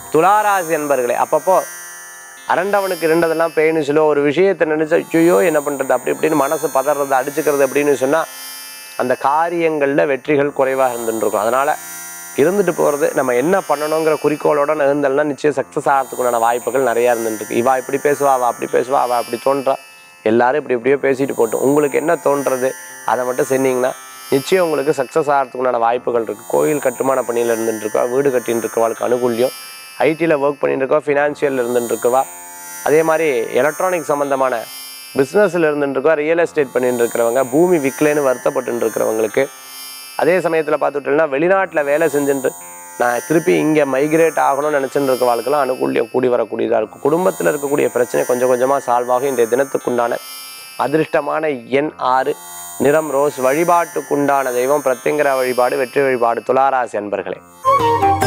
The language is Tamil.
துளாராசி என்பர்களே அப்பப்போ அரண்டவனுக்கு இருண்டதெல்லாம் பேய்னு சொல்ல ஒரு விஷயத்தை நினைச்சு ஐயோ என்ன பண்றது அப்படி இப்படின்னு மனசு பதறது அடிச்சுக்கிறது அப்படின்னு சொன்னா அந்த காரியங்களில் வெற்றிகள் குறைவாக இருந்துட்டு இருக்கும் அதனால இருந்துட்டு போகிறது நம்ம என்ன பண்ணணுங்கிற குறிக்கோளோட நகர்ந்தல்னா நிச்சயம் சக்ஸஸ் ஆகிறதுக்குண்டான வாய்ப்புகள் நிறையா இருந்துட்டு இருக்கு இவா இப்படி பேசுவா அவள் அப்படி பேசுவா அவள் அப்படி தோன்றா எல்லாரும் இப்படி இப்படியோ பேசிட்டு போட்டோம் உங்களுக்கு என்ன தோன்றது அதை மட்டும் செஞ்சீங்கன்னா நிச்சயம் உங்களுக்கு சக்ஸஸ் ஆகிறதுக்குண்டான வாய்ப்புகள் இருக்குது கோயில் கட்டுமான பணியில் இருந்துட்டு இருக்கா வீடு கட்டின்னு இருக்கவாளுக்கு அனுகூல்யம் ஐடியில் ஒர்க் பண்ணிட்டு இருக்கவா ஃபினான்ஷியல் இருந்துட்டு இருக்கவா அதே மாதிரி எலக்ட்ரானிக் சம்மந்தமான பிஸ்னஸில் இருந்துட்டு இருக்கவா ரியல் எஸ்டேட் பண்ணிட்டு இருக்கிறவங்க பூமி விற்கலைன்னு வருத்தப்பட்டு இருக்கிறவங்களுக்கு அதே சமயத்தில் பார்த்துட்டோம்னா வெளிநாட்டில் வேலை செஞ்சுட்டு நான் திருப்பி இங்கே மைக்ரேட் ஆகணும்னு நினச்சிட்டு இருக்க வாழ்க்கைலாம் அனுகூல்யம் கூடி வரக்கூடியதாக இருக்கும் குடும்பத்தில் இருக்கக்கூடிய பிரச்சனை கொஞ்சம் கொஞ்சமாக சால்வ் ஆகும் இன்றைய தினத்துக்குண்டான அதிர்ஷ்டமான எண் ஆறு நிறம் ரோஸ் வழிபாட்டுக்குண்டான தெய்வம் பிரத்யங்கர வழிபாடு வெற்றி வழிபாடு துளாராசி அன்பர்களே